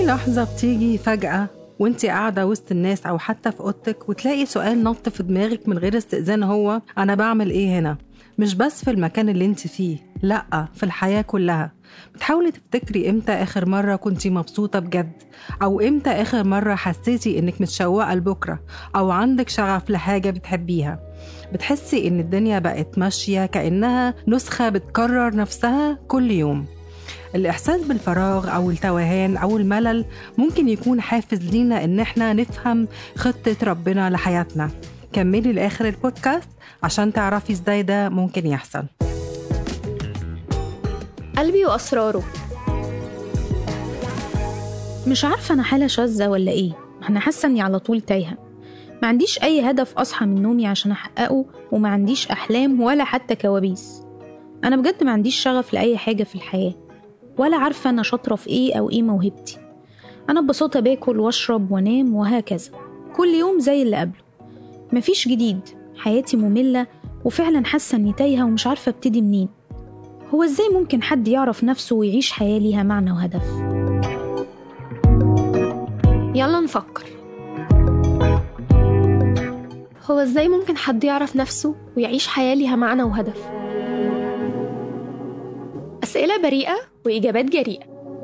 لحظة بتيجي فجأة وانت قاعدة وسط الناس أو حتى في أوضتك وتلاقي سؤال نط في دماغك من غير استئذان هو أنا بعمل إيه هنا؟ مش بس في المكان اللي انت فيه لأ في الحياة كلها بتحاولي تفتكري امتى آخر مرة كنتي مبسوطة بجد أو امتى آخر مرة حسيتي إنك متشوقة لبكرة أو عندك شغف لحاجة بتحبيها بتحسي إن الدنيا بقت ماشية كأنها نسخة بتكرر نفسها كل يوم الإحساس بالفراغ أو التوهان أو الملل ممكن يكون حافز لينا إن إحنا نفهم خطة ربنا لحياتنا كملي لآخر البودكاست عشان تعرفي إزاي ده ممكن يحصل قلبي وأسراره مش عارفة أنا حالة شاذة ولا إيه أنا حاسة إني على طول تايهة ما عنديش أي هدف أصحى من نومي عشان أحققه وما عنديش أحلام ولا حتى كوابيس أنا بجد ما عنديش شغف لأي حاجة في الحياة ولا عارفة أنا شاطرة في إيه أو إيه موهبتي أنا ببساطة باكل وأشرب وأنام وهكذا كل يوم زي اللي قبله مفيش جديد حياتي مملة وفعلا حاسة إني تايهة ومش عارفة أبتدي منين هو إزاي ممكن حد يعرف نفسه ويعيش حياة ليها معنى وهدف يلا نفكر هو ازاي ممكن حد يعرف نفسه ويعيش حياة ليها معنى وهدف أسئلة بريئة وإجابات جريئة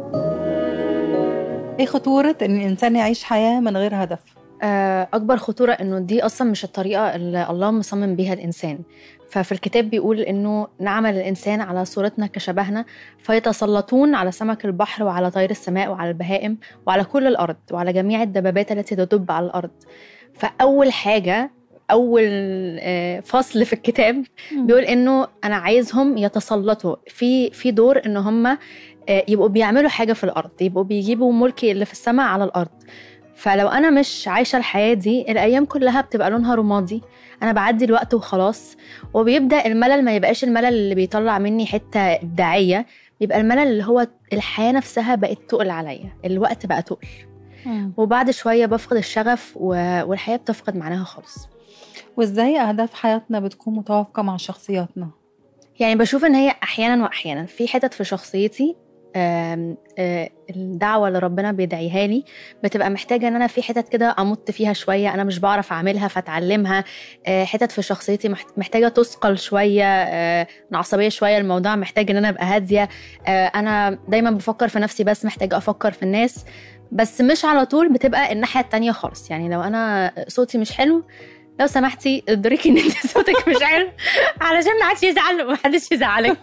إيه خطورة إن الإنسان يعيش حياة من غير هدف؟ آه، أكبر خطورة إنه دي أصلا مش الطريقة اللي الله مصمم بيها الإنسان ففي الكتاب بيقول إنه نعمل الإنسان على صورتنا كشبهنا فيتسلطون على سمك البحر وعلى طير السماء وعلى البهائم وعلى كل الأرض وعلى جميع الدبابات التي تدب على الأرض فأول حاجة أول آه، فصل في الكتاب بيقول إنه أنا عايزهم يتسلطوا في في دور إن هم آه، يبقوا بيعملوا حاجة في الأرض يبقوا بيجيبوا ملكي اللي في السماء على الأرض فلو انا مش عايشه الحياه دي الايام كلها بتبقى لونها رمادي انا بعدي الوقت وخلاص وبيبدا الملل ما يبقاش الملل اللي بيطلع مني حته ابداعيه بيبقى الملل اللي هو الحياه نفسها بقت تقل عليا الوقت بقى تقل وبعد شويه بفقد الشغف و- والحياه بتفقد معناها خالص وإزاي أهداف حياتنا بتكون متوافقة مع شخصياتنا؟ يعني بشوف ان هي احيانا واحيانا في حتت في شخصيتي آم، آه، الدعوة اللي ربنا بيدعيها لي بتبقى محتاجة ان انا في حتت كده امط فيها شوية انا مش بعرف اعملها فاتعلمها آه، حتت في شخصيتي محت- محتاجة تثقل شوية آه، انا عصبية شوية الموضوع محتاج ان انا ابقى هادية آه، انا دايما بفكر في نفسي بس محتاجة افكر في الناس بس مش على طول بتبقى الناحية التانية خالص يعني لو انا صوتي مش حلو لو سمحتي ادركي ان انت صوتك مش حلو علشان ما حدش يزعل وما حدش يزعلك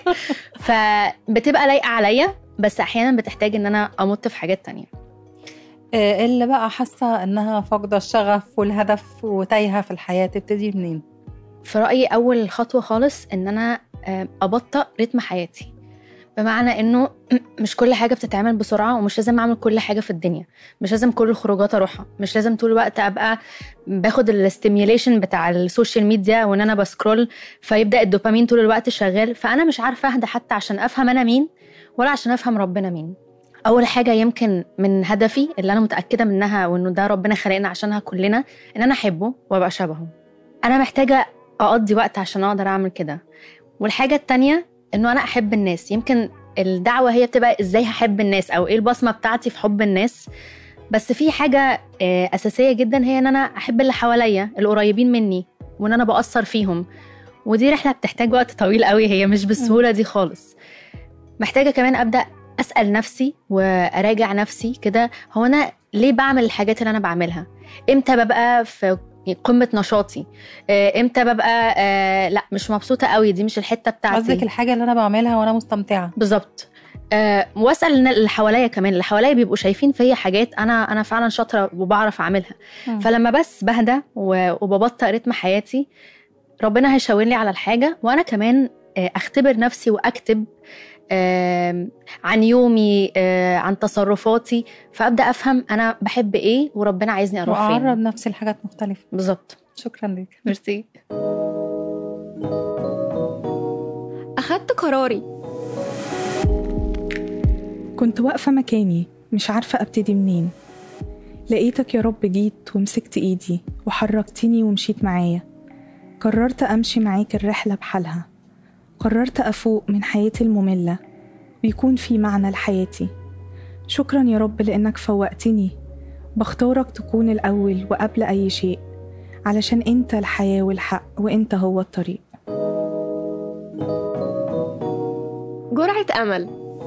فبتبقى لايقه عليا بس احيانا بتحتاج ان انا امط في حاجات تانية آه، اللي بقى حاسة إنها فاقدة الشغف والهدف وتايهة في الحياة تبتدي منين؟ في رايي اول خطوه خالص ان انا آه، ابطأ رتم حياتي بمعنى انه مش كل حاجه بتتعمل بسرعه ومش لازم اعمل كل حاجه في الدنيا مش لازم كل الخروجات اروحها مش لازم طول الوقت ابقى باخد الاستيميوليشن بتاع السوشيال ميديا وان انا بسكرول فيبدا الدوبامين طول الوقت شغال فانا مش عارفه اهدى حتى عشان افهم انا مين ولا عشان افهم ربنا مين اول حاجه يمكن من هدفي اللي انا متاكده منها وانه ده ربنا خلقنا عشانها كلنا ان انا احبه وابقى شبهه انا محتاجه اقضي وقت عشان اقدر اعمل كده والحاجه التانية انه انا احب الناس يمكن الدعوه هي بتبقى ازاي هحب الناس او ايه البصمه بتاعتي في حب الناس بس في حاجه آه، اساسيه جدا هي ان انا احب اللي حواليا القريبين مني وان انا باثر فيهم ودي رحله بتحتاج وقت طويل قوي هي مش بالسهوله دي خالص محتاجه كمان ابدا اسال نفسي واراجع نفسي كده هو انا ليه بعمل الحاجات اللي انا بعملها امتى ببقى في قمه نشاطي آه، امتى ببقى آه، لا مش مبسوطه قوي دي مش الحته بتاعتي قصدك الحاجة اللي أنا بعملها وأنا مستمتعة بالظبط أه واسال النا- اللي حواليا كمان اللي حواليا بيبقوا شايفين فيا حاجات انا انا فعلا شاطره وبعرف اعملها مم. فلما بس بهدى و- وببطئ رتم حياتي ربنا هيشاور لي على الحاجه وانا كمان آه، اختبر نفسي واكتب آم، عن يومي آه، عن تصرفاتي فابدا افهم انا بحب ايه وربنا عايزني اروح وأعرض فين نفسي لحاجات مختلفة بالظبط شكرا لك ميرسي أخدت قراري كنت واقفة مكاني مش عارفة أبتدي منين لقيتك يا رب جيت ومسكت إيدي وحركتني ومشيت معايا قررت أمشي معاك الرحلة بحالها قررت أفوق من حياتي المملة ويكون في معنى لحياتي شكرا يا رب لأنك فوقتني بختارك تكون الأول وقبل أي شيء علشان أنت الحياة والحق وأنت هو الطريق جرعة أمل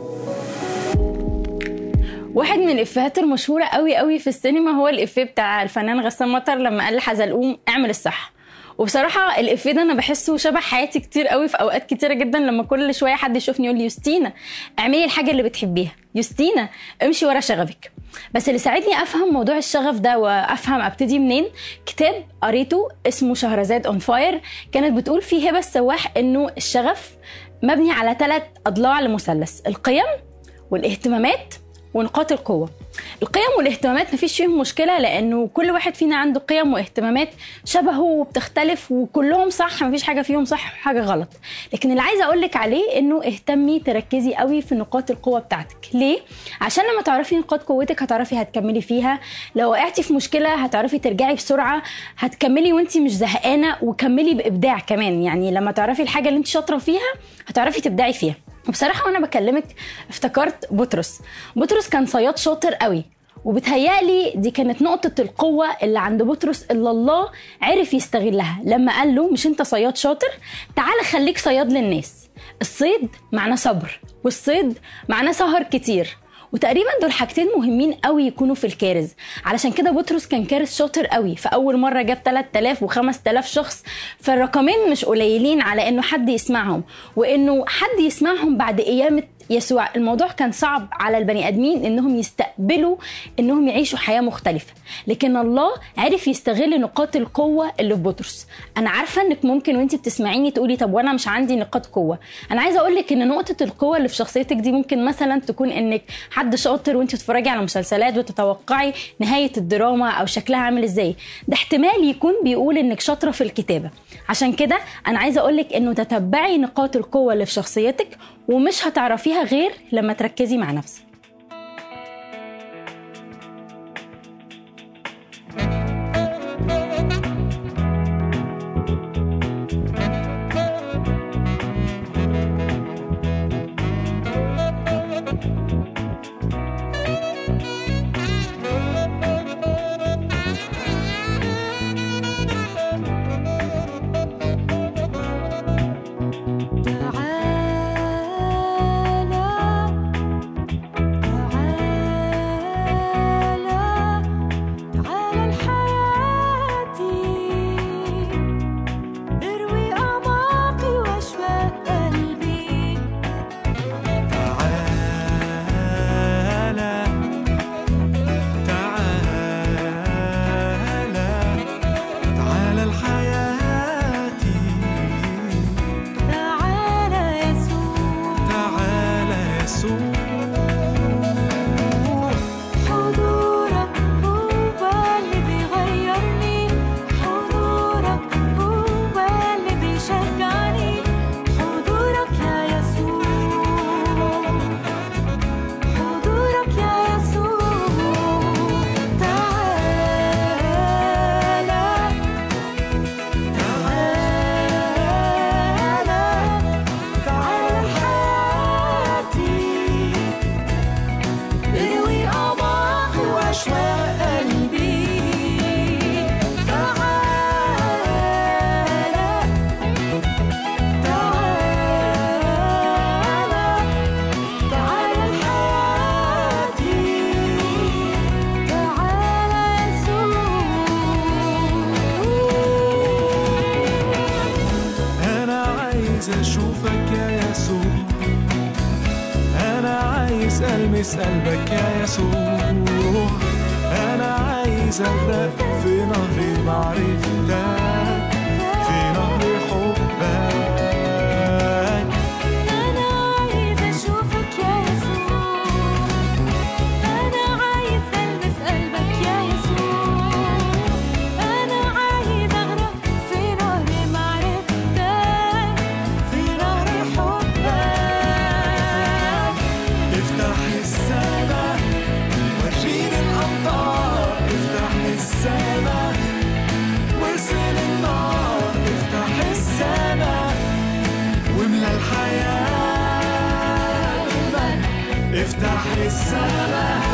واحد من الافيهات المشهوره قوي قوي في السينما هو الافيه بتاع الفنان غسان مطر لما قال لحزلقوم اعمل الصح وبصراحه الافيه ده انا بحسه شبه حياتي كتير قوي في اوقات كتيره جدا لما كل شويه حد يشوفني يقول لي يوستينا اعملي الحاجه اللي بتحبيها يوستينا امشي ورا شغفك بس اللي ساعدني افهم موضوع الشغف ده وافهم ابتدي منين كتاب قريته اسمه شهرزاد اون فاير كانت بتقول فيه هبه السواح انه الشغف مبني على ثلاث اضلاع لمثلث القيم والاهتمامات ونقاط القوة القيم والاهتمامات مفيش فيهم مشكلة لأنه كل واحد فينا عنده قيم واهتمامات شبهه وبتختلف وكلهم صح مفيش حاجة فيهم صح وحاجة غلط لكن اللي عايزة أقولك عليه إنه اهتمي تركزي قوي في نقاط القوة بتاعتك ليه؟ عشان لما تعرفي نقاط قوتك هتعرفي هتكملي فيها لو وقعتي في مشكلة هتعرفي ترجعي بسرعة هتكملي وانتي مش زهقانة وكملي بإبداع كمان يعني لما تعرفي الحاجة اللي انت شاطرة فيها هتعرفي تبدعي فيها وبصراحه وانا بكلمك افتكرت بطرس بطرس كان صياد شاطر قوي وبتهيألي دي كانت نقطة القوة اللي عند بطرس اللي الله عرف يستغلها لما قال له مش انت صياد شاطر تعال خليك صياد للناس الصيد معناه صبر والصيد معناه سهر كتير وتقريبا دول حاجتين مهمين قوي يكونوا في الكارز علشان كده بطرس كان كارز شاطر قوي فاول مره جاب 3000 و5000 شخص فالرقمين مش قليلين على انه حد يسمعهم وانه حد يسمعهم بعد قيامه يسوع الموضوع كان صعب على البني ادمين انهم يستقبلوا انهم يعيشوا حياه مختلفه لكن الله عرف يستغل نقاط القوه اللي في بطرس انا عارفه انك ممكن وانت بتسمعيني تقولي طب وانا مش عندي نقاط قوه انا عايزه اقول لك ان نقطه القوه اللي في شخصيتك دي ممكن مثلا تكون انك حد شاطر وانت بتتفرجي على مسلسلات وتتوقعي نهايه الدراما او شكلها عامل ازاي ده احتمال يكون بيقول انك شاطره في الكتابه عشان كده انا عايزه اقول لك انه تتبعي نقاط القوه اللي في شخصيتك ومش هتعرفيها غير لما تركزي مع نفسك عايز اشوفك يا يسوع انا عايز المس قلبك يا يسوع انا عايز اغرق في نهر معرفتك في نهر حبك أنا عايز أشوفك يا يسوع أنا عايز ألمس قلبك يا يسوع أنا عايز أغرق في نهر معرفتك في نهر حبك افتح السماء وريني الامطار افتح السماء وارسل النار افتح السماء واملى الحياة افتح السماء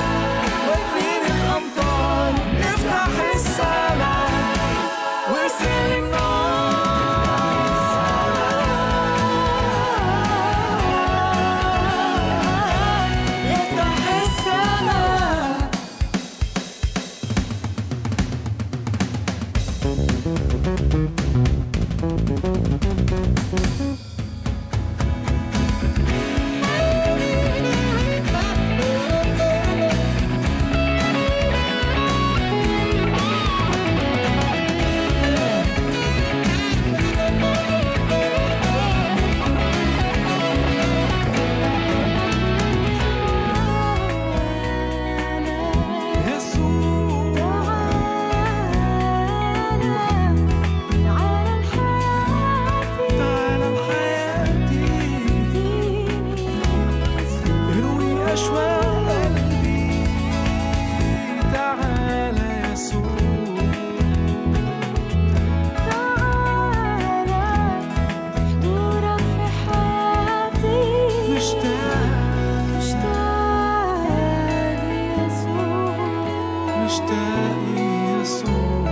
مشتاق ليسوع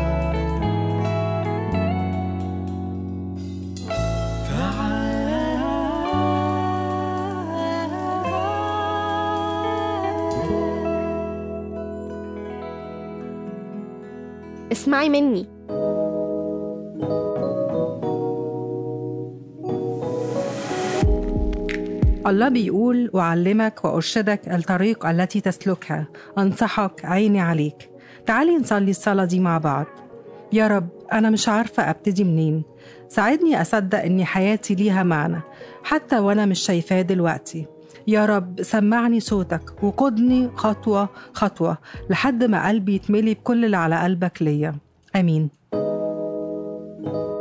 اسمعي مني الله بيقول أعلمك وأرشدك الطريق التي تسلكها أنصحك عيني عليك تعالي نصلي الصلاة دي مع بعض يا رب أنا مش عارفة أبتدي منين ساعدني أصدق إن حياتي ليها معنى حتى وأنا مش شايفاه دلوقتي يا رب سمعني صوتك وقودني خطوة خطوة لحد ما قلبي يتملي بكل اللي على قلبك ليا آمين